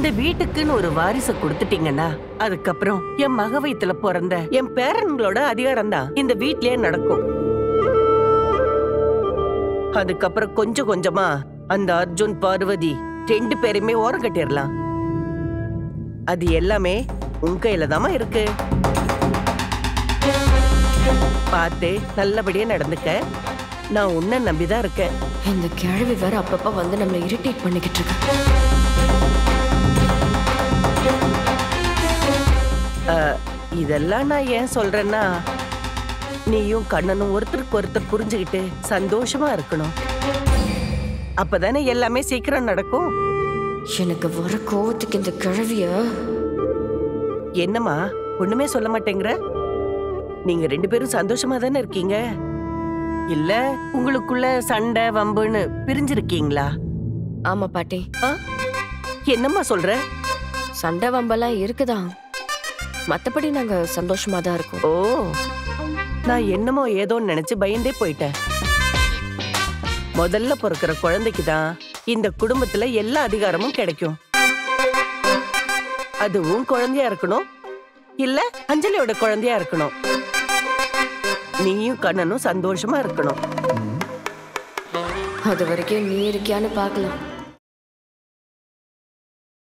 இந்த வீட்டுக்குன்னு ஒரு வாரிசை கொடுத்துட்டீங்கன்னா அதுக்கப்புறம் என் மக வயித்துல பிறந்த என் பேரன்களோட அதிகாரம் தான் இந்த வீட்லயே நடக்கும் அதுக்கப்புறம் கொஞ்சம் கொஞ்சமா அந்த அர்ஜுன் பார்வதி ரெண்டு பேருமே ஓரம் கட்டிடலாம் அது எல்லாமே உன் கையில தாமா இருக்கு பார்த்து நல்லபடியா நடந்துக்க நான் உன்னை நம்பிதான் இருக்கேன் இந்த கிழவி வேற அப்பப்ப வந்து நம்மளை இரிட்டேட் பண்ணிக்கிட்டு இருக்கு அஹ், இதெல்லாம் நான் ஏன் சொல்றேன்னா நீயும் கண்ணனும் ஒருத்தருக்கு ஒருத்தர் புரிஞ்சுக்கிட்டு சந்தோஷமா இருக்கணும் அப்பதானே எல்லாமே சீக்கிரம் நடக்கும் எனக்கு வர கோவத்துக்கு இந்த கிழவிய என்னம்மா ஒண்ணுமே சொல்ல மாட்டேங்கிற நீங்க ரெண்டு பேரும் சந்தோஷமா தானே இருக்கீங்க இல்ல உங்களுக்குள்ள சண்டை வம்புன்னு பிரிஞ்சிருக்கீங்களா ஆமா பாட்டி ஆ? என்னம்மா சொல்ற சண்டை வம்பெல்லாம் இருக்குதான் மத்தபடி நாங்க சந்தோஷமா தான் இருக்கோம் ஓ நான் என்னமோ ஏதோன்னு நினைச்சு பயந்தே போயிட்டேன் முதல்ல பிறக்கிற குழந்தைக்கு தான் இந்த குடும்பத்துல எல்லா அதிகாரமும் கிடைக்கும் அதுவும் குழந்தையா இருக்கணும் இல்ல அஞ்சலியோட குழந்தையா இருக்கணும் நீயும் கண்ணனும் சந்தோஷமா இருக்கணும் அது வரைக்கும் நீ இருக்கியான்னு பார்க்கலாம்